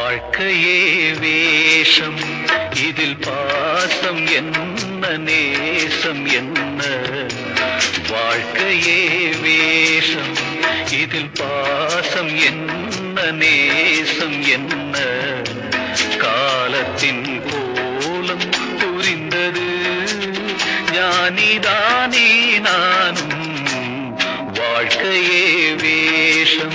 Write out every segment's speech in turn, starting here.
வாழ்க்கையே வேஷம் இதில் பாசம் என்ன நேசம் என்ன வாழ்க்கையே வேஷம் இதில் பாசம் என்ன நேசம் என்ன காலத்தின் கோலம் புரிந்தது ஞானிதானே நானும் வாழ்க்கையே வேஷம்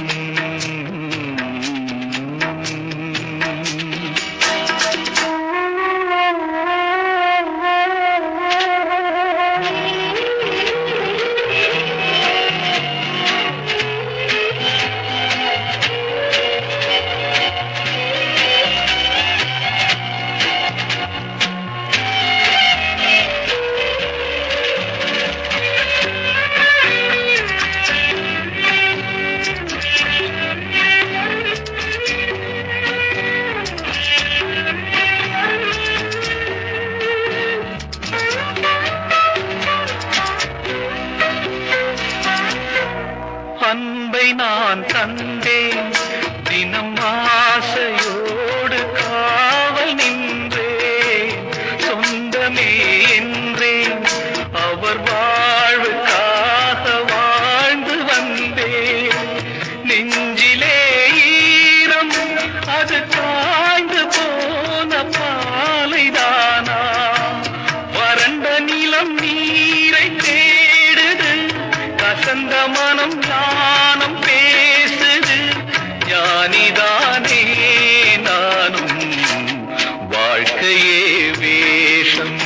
அன்பை நான் தந்தேன் தினம் ஆசையோடு காவல் நின்றேன் சொந்தமே என்றேன் அவர் வாழ்வுக்காக வாழ்ந்து வந்தேன் நெஞ்சிலே ஈரம் அது காய்ந்து போன பாலைதானா வறண்ட நிலம் நீரை தேடுது கசந்த மனம் ஞானம் பேசுது ஞானிதானே நானும் வாழ்க்கையே வேஷம்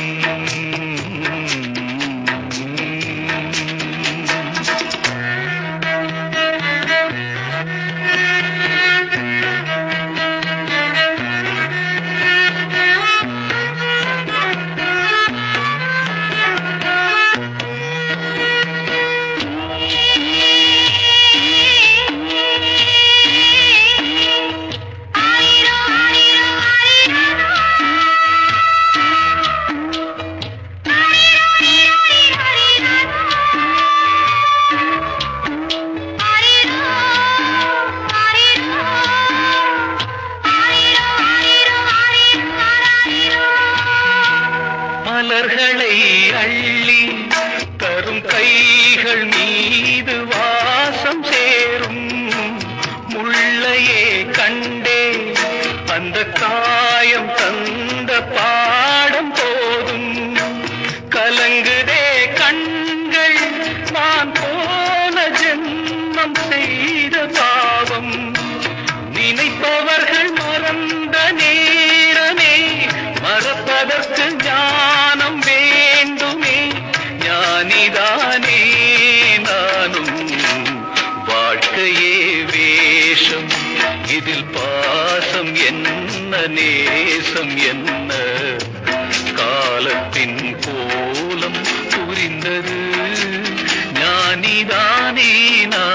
மலர்களை அள்ளி தரும் கைகள் மீது வாசம் சேரும் முள்ளையே கண்டே அந்த காயம் தந்த பாடம் போதும் கலங்குதே கண்கள் நான் போன ஜென்மம் செய்த பாவம் நினைப்பவர்கள் மறந்த நேரமே மறப்பதற்கு ஞானம் வேண்டுமே ஞானிதானே நானும் வாழ்க்கையே வேஷம் இதில் பாசம் என்ன நேசம் என்ன காலத்தின் கோலம் புரிந்தது ஞானிதானே நான்